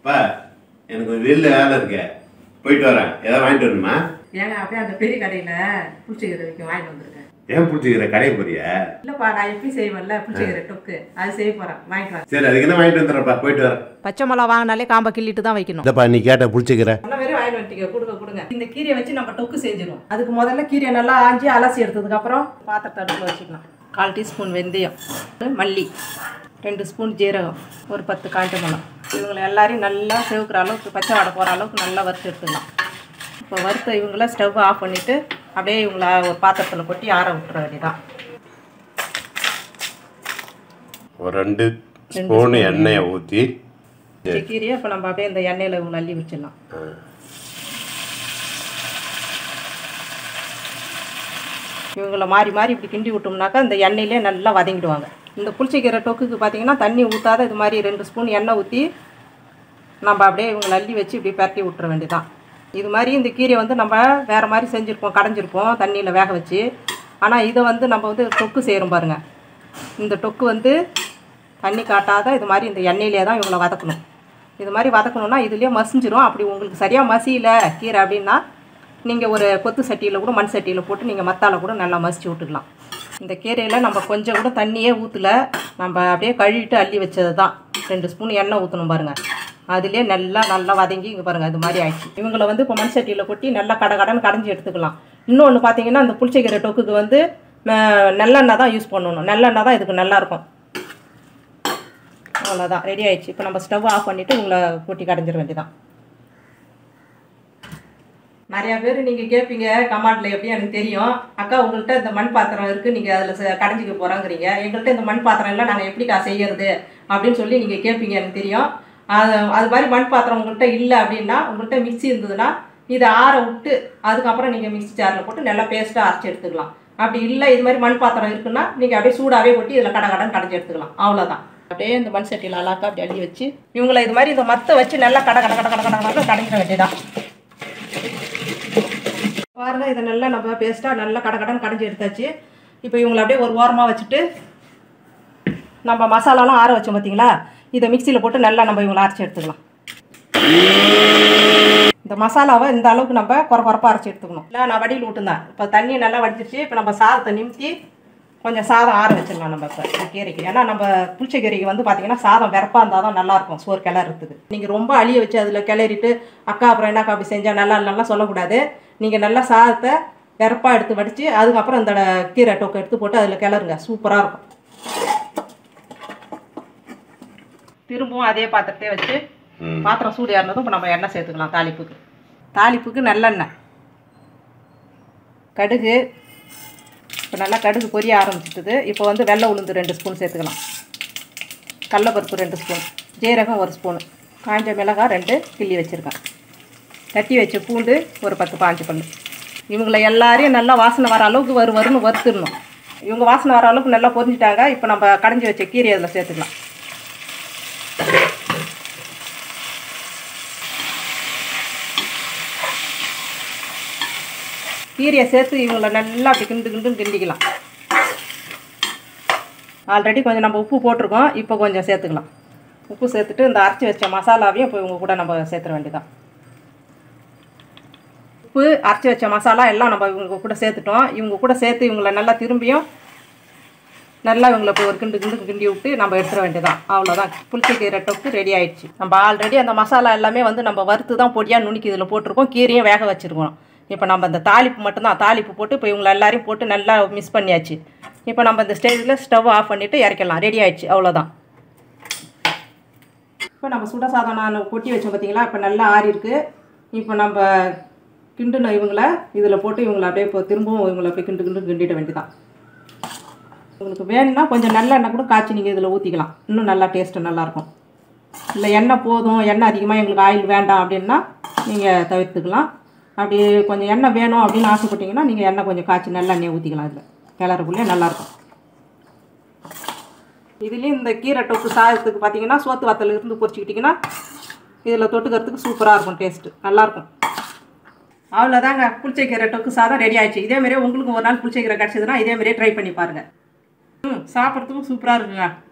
அப்பா எனக்கு ஒரு வெளில வேலை இருக்கு போயிட்டு வரேன் ஏதாவது வாங்கிட்டு வரணுமா ஏங்க அப்படியே அந்த பெரிய கடையில் புளிச்சக்கீரை விற்கும் வாங்கிட்டு வந்திருக்கேன் ஏன் பிடிச்சிக்கிற கடை போறிய இல்லைப்பா நான் எப்படி செய்வேன்ல புளிச்சக்கீரை தொக்கு அது செய்ய போகிறேன் வாங்கிட்டு வரேன் சரி அதுக்கு என்ன வாங்கிட்டு வந்துடுறப்பா போயிட்டு வரேன் பச்சை மிளகா வாங்கினாலே காம்பை கிள்ளிட்டு தான் வைக்கணும் இல்லைப்பா நீ கேட்ட பிடிச்சிக்கிற நல்ல வெறும் வாங்கிட்டு வந்துட்டீங்க கொடுங்க கொடுங்க இந்த கீரையை வச்சு நம்ம தொக்கு செஞ்சிடும் அதுக்கு முதல்ல கீரையை நல்லா ஆஞ்சி அலசி எடுத்ததுக்கப்புறம் பாத்திரத்தை அடுப்பில் வச்சுக்கலாம் கால் டீஸ்பூன் வெந்தயம் மல்லி ரெண்டு ஸ்பூன் ஜீரகம் ஒரு பத்து காய்ச்ச மிளகா இவங்களை எல்லாரையும் நல்லா செவுக்கிற அளவுக்கு பச்சை வாடை போகிற அளவுக்கு நல்லா வறுத்து எடுத்துக்கலாம் இப்போ வறுத்த இவங்கள ஸ்டவ் ஆஃப் பண்ணிவிட்டு அப்படியே இவங்கள ஒரு பாத்திரத்தில் கொட்டி ஆற விட்டுற வேண்டியதான் ஒரு ரெண்டு ஸ்பூன் எண்ணெயை ஊற்றி இந்த கீரையை இப்போ நம்ம அப்படியே இந்த எண்ணெயில் இவங்களை அள்ளி வச்சிடலாம் இவங்கள மாறி மாறி இப்படி கிண்டி விட்டோம்னாக்கா இந்த எண்ணெயிலே நல்லா வதங்கிடுவாங்க இந்த புளிச்சக்கீரை தொக்குக்கு பார்த்தீங்கன்னா தண்ணி ஊற்றாத இது மாதிரி ரெண்டு ஸ்பூன் எண்ணெய் ஊற்றி நம்ம அப்படியே இவங்களை அள்ளி வச்சு இப்படி பரட்டி விட்டுற வேண்டியதான் இது மாதிரி இந்த கீரையை வந்து நம்ம வேறு மாதிரி செஞ்சுருப்போம் கடைஞ்சிருப்போம் தண்ணியில் வேக வச்சு ஆனால் இதை வந்து நம்ம வந்து தொக்கு செய்கிறோம் பாருங்கள் இந்த தொக்கு வந்து தண்ணி காட்டாத இது மாதிரி இந்த எண்ணெயிலே தான் இவங்களை வதக்கணும் இது மாதிரி வதக்கணும்னா இதுலேயே மசிஞ்சிரும் அப்படி உங்களுக்கு சரியாக மசியல கீரை அப்படின்னா நீங்கள் ஒரு கொத்து சட்டியில் கூட மண் சட்டியில் போட்டு நீங்கள் மத்தால கூட நல்லா மசிச்சு விட்டுக்கலாம் இந்த கீரையில் நம்ம கொஞ்சம் கூட தண்ணியே ஊற்றல நம்ம அப்படியே கழுவிட்டு அள்ளி வச்சது தான் ரெண்டு ஸ்பூன் எண்ணெய் ஊற்றணும் பாருங்கள் அதுலேயே நல்லா நல்லா வதங்கி இங்கே பாருங்கள் அது மாதிரி ஆயிடுச்சு இவங்களை வந்து இப்போ மண் சட்டியில் கொட்டி நல்லா கடை கடன் கடைஞ்சி எடுத்துக்கலாம் இன்னொன்று பார்த்தீங்கன்னா இந்த புளிச்சக்கீரை தொக்குக்கு வந்து ம- நல்லெண்ணெய் தான் யூஸ் பண்ணணும் நல்லெண்ணெய் தான் இதுக்கு நல்லாயிருக்கும் அவ்வளோதான் ரெடி ஆயிடுச்சு இப்போ நம்ம ஸ்டவ் ஆஃப் பண்ணிவிட்டு உங்களை கூட்டி கடைஞ்சிட வேண்டியதான் நிறையா பேர் நீங்கள் கேட்பீங்க கமாண்டில் எப்படி எனக்கு தெரியும் அக்கா உங்கள்கிட்ட இந்த மண் பாத்திரம் இருக்குது நீங்கள் அதில் கடைஞ்சிக்க போகிறாங்கிறீங்க எங்கள்கிட்ட இந்த மண் பாத்திரம் இல்லை நாங்கள் எப்படிக்கா செய்யறது அப்படின்னு சொல்லி நீங்கள் கேட்பீங்க எனக்கு தெரியும் அது அது மாதிரி மண் பாத்திரம் உங்கள்கிட்ட இல்லை அப்படின்னா உங்கள்கிட்ட மிக்ஸி இருந்ததுன்னா இதை ஆற விட்டு அதுக்கப்புறம் நீங்கள் மிக்ஸி ஜாரில் போட்டு நல்லா பேஸ்ட்டாக அரைச்சி எடுத்துக்கலாம் அப்படி இல்லை இது மாதிரி மண் பாத்திரம் இருக்குன்னா நீங்கள் அப்படியே சூடாகவே கொட்டி இதில் கடை கடன் கடைஞ்சி எடுத்துக்கலாம் அவ்வளோதான் அப்படியே இந்த மண் சட்டியில் அழகா அப்படி அள்ளி வச்சு இவங்களை இது மாதிரி இந்த மத்தை வச்சு நல்லா கடை கடை கடை கடை கடை கடை கடைஞ்சிட வேண்டியதான் பாருங்க இதை நல்லா நம்ம பேஸ்ட்டாக நல்லா கடை கடன் கடைஞ்சி எடுத்தாச்சு இப்போ இவங்களை அப்படியே ஒரு ஓரமாக வச்சுட்டு நம்ம மசாலாலாம் ஆற வச்சோம் பார்த்தீங்களா இதை மிக்சியில் போட்டு நல்லா நம்ம இவங்களை அரைச்சி எடுத்துக்கலாம் இந்த மசாலாவை இந்த அளவுக்கு நம்ம குறை குறைப்பாக அரைச்சி எடுத்துக்கணும் இல்லை நான் வடியில் விட்டுருந்தேன் இப்போ தண்ணியை நல்லா வடிச்சிருச்சு இப்போ நம்ம சாதத்தை நிமித்தி கொஞ்சம் சாதம் ஆற வச்சிடலாம் நம்ம இப்போ இந்த கீரைக்கு ஏன்னா நம்ம புளிச்ச கீரைக்கு வந்து பார்த்தீங்கன்னா சாதம் வெறப்பாக இருந்தால் தான் நல்லாயிருக்கும் சோறு கிளறதுக்கு நீங்கள் ரொம்ப அழிய வச்சு அதில் கிளறிட்டு அக்கா அப்புறம் என்னக்கா அப்படி செஞ்சால் நல்லா இல்லைன்னா சொல்லக்கூடாது நீங்கள் நல்லா சாதத்தை வெறப்பாக எடுத்து வடித்து அதுக்கப்புறம் இந்த கீரை டொக்கை எடுத்து போட்டு அதில் கிளறுங்க சூப்பராக இருக்கும் திரும்பவும் அதே பாத்திரத்தையே வச்சு ம். பாத்திரம் சூடு ஏறினதும் இப்போ நம்ம எண்ணெய் சேர்த்துக்கலாம் தாளிப்புக்கு தாளிப்புக்கு நல்லெண்ணெய் கடுகு இப்போ நல்லா கடுகு பொரிய ஆரம்பிச்சிட்டுது இப்போ வந்து வெள்ளை உளுந்து ரெண்டு ஸ்பூன் சேர்த்துக்கலாம் கடலப்பருப்பு ரெண்டு ஸ்பூன் ஜீரகம் ஒரு ஸ்பூன் காஞ்ச மிளகாய் ரெண்டு கிள்ளி வச்சுருக்கேன் தட்டி வச்ச பூண்டு ஒரு பத்து பாஞ்சு பல்லு இவங்களை எல்லாரையும் நல்லா வாசனை வர அளவுக்கு வரு வருன்னு வறுத்துடணும் இவங்க வாசனை வர அளவுக்கு நல்லா பொரிஞ்சிட்டாங்க இப்போ நம்ம கடைஞ்சி வச்ச கீரை அதில் சேர்த்துக்கலாம் கீரையை சேர்த்து இவங்களை நல்லா அப்படி கிண்டு கிண்டுன்னு கிண்டிக்கலாம் ஆல்ரெடி கொஞ்சம் நம்ம உப்பு போட்டிருக்கோம் இப்போ கொஞ்சம் சேர்த்துக்கலாம் உப்பு சேர்த்துட்டு இந்த அரைச்சி வச்ச மசாலாவையும் இப்போ இவங்க கூட நம்ம சேர்த்துற வேண்டியதான் உப்பு அரைச்சி வச்ச மசாலா எல்லாம் நம்ம இவங்க கூட சேர்த்துட்டோம் இவங்க கூட சேர்த்து இவங்களை நல்லா திரும்பியும் நல்லா இவங்களை இப்போ ஒரு கிண்டு கிண்டு கிண்டி விட்டு நம்ம எடுத்துட வேண்டியதான் அவ்வளோதான் புளிச்சக்கீரை தொக்கு ரெடி ஆயிடுச்சு நம்ம ஆல்ரெடி அந்த மசாலா எல்லாமே வந்து நம்ம வறுத்து தான் பொடியாக நுணுக்கி இதில் போட்டிருக்கோம் கீரையும் வேக வச்சுருக்கோம் இப்போ நம்ம இந்த தாளிப்பு மட்டும்தான் தாளிப்பு போட்டு இப்போ இவங்களை எல்லாரையும் போட்டு நல்லா மிஸ் பண்ணியாச்சு இப்போ நம்ம இந்த ஸ்டேஜில் ஸ்டவ் ஆஃப் பண்ணிவிட்டு இறக்கலாம் ரெடி ஆயிடுச்சு அவ்வளோதான் இப்போ நம்ம சுட சாதம் நான் கொட்டி வச்சோம் பார்த்தீங்களா இப்போ நல்லா ஆறி இருக்கு இப்போ நம்ம கிண்டுன இவங்கள இதில் போட்டு இவங்களை அப்படியே இப்போ திரும்பவும் இவங்களை போய் கிண்டு கிண்டு கிண்டிட வேண்டியதான் உங்களுக்கு வேணும்னா கொஞ்சம் நல்லெண்ணெய் கூட காய்ச்சி நீங்கள் இதில் ஊற்றிக்கலாம் இன்னும் நல்லா டேஸ்ட்டு நல்லாயிருக்கும் இல்லை எண்ணெய் போதும் எண்ணெய் அதிகமாக எங்களுக்கு ஆயில் வேண்டாம் அப்படின்னா நீங்கள் தவிர்த்துக்கலாம் அப்படி கொஞ்சம் எண்ணெய் வேணும் அப்படின்னு ஆசைப்பட்டீங்கன்னா நீங்கள் எண்ணெய் கொஞ்சம் காய்ச்சி நல்லெண்ணெய் ஊற்றிக்கலாம் இதில் கிளறக்குள்ளே நல்லாயிருக்கும் இதுலேயும் இந்த கீரை தொக்கு சாதத்துக்கு பார்த்தீங்கன்னா சோத்து வத்தல் இருந்து பொரிச்சிக்கிட்டிங்கன்னா இதில் தொட்டுக்கிறதுக்கு சூப்பராக இருக்கும் டேஸ்ட்டு நல்லாயிருக்கும் அவ்வளோதாங்க புளிச்சக்கீரை தொக்கு சாதம் ரெடி ஆயிடுச்சு இதே மாதிரியே உங்களுக்கு ஒரு நாள் புளிச்சக்கீரை கிடச்சதுன்னா இதே மாதிரியே ட்ரை பண்ணி பாருங்கள் ம் சாப்பிட்றதுக்கும் சூப்பராக இருக்குங்க